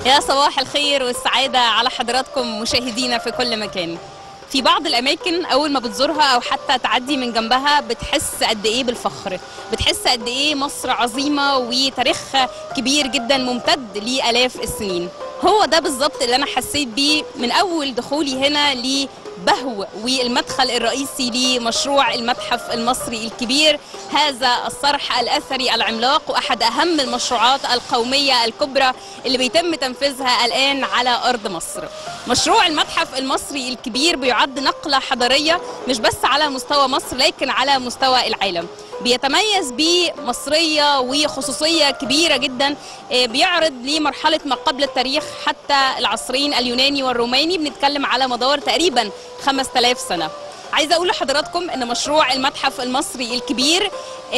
يا صباح الخير والسعادة على حضراتكم مشاهدينا في كل مكان في بعض الأماكن أول ما بتزورها أو حتى تعدي من جنبها بتحس قد إيه بالفخر بتحس قد إيه مصر عظيمة وتاريخها كبير جدا ممتد لآلاف السنين هو ده بالظبط اللي أنا حسيت بيه من أول دخولي هنا لبهو والمدخل الرئيسي لمشروع المتحف المصري الكبير هذا الصرح الأثري العملاق وأحد أهم المشروعات القومية الكبرى اللي بيتم تنفيذها الآن على أرض مصر مشروع المتحف المصري الكبير بيعد نقلة حضارية مش بس على مستوى مصر لكن على مستوى العالم بيتميز بمصرية وخصوصية كبيرة جدا بيعرض لمرحلة ما قبل التاريخ حتى العصرين اليوناني والروماني بنتكلم على مدار تقريبا 5000 سنة عايزه اقول لحضراتكم ان مشروع المتحف المصري الكبير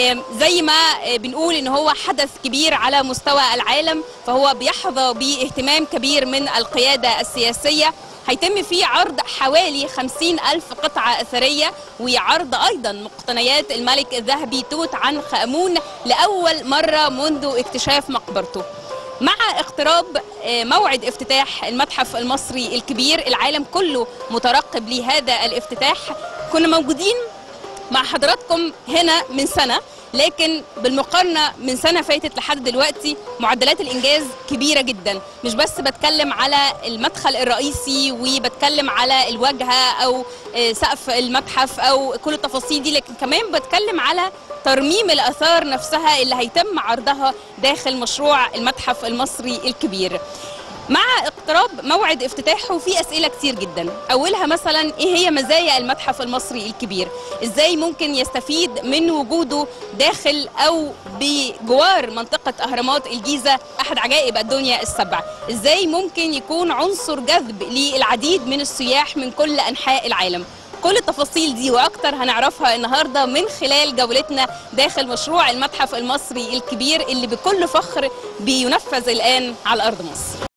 زي ما بنقول ان هو حدث كبير على مستوى العالم فهو بيحظى باهتمام كبير من القياده السياسيه هيتم فيه عرض حوالي 50 ألف قطعة أثرية وعرض أيضا مقتنيات الملك الذهبي توت عنخ آمون لأول مرة منذ اكتشاف مقبرته مع اقتراب موعد افتتاح المتحف المصري الكبير العالم كله مترقب لهذا الافتتاح كنا موجودين مع حضراتكم هنا من سنه لكن بالمقارنة من سنة فاتت لحد دلوقتي معدلات الإنجاز كبيرة جدا مش بس بتكلم على المدخل الرئيسي وبتكلم على الواجهة أو سقف المتحف أو كل التفاصيل دي لكن كمان بتكلم على ترميم الآثار نفسها اللي هيتم عرضها داخل مشروع المتحف المصري الكبير مع اقتراب موعد افتتاحه في اسئله كتير جدا اولها مثلا ايه هي مزايا المتحف المصري الكبير ازاي ممكن يستفيد من وجوده داخل او بجوار منطقه اهرامات الجيزه احد عجائب الدنيا السبع ازاي ممكن يكون عنصر جذب للعديد من السياح من كل انحاء العالم كل التفاصيل دي واكتر هنعرفها النهارده من خلال جولتنا داخل مشروع المتحف المصري الكبير اللي بكل فخر بينفذ الان على ارض مصر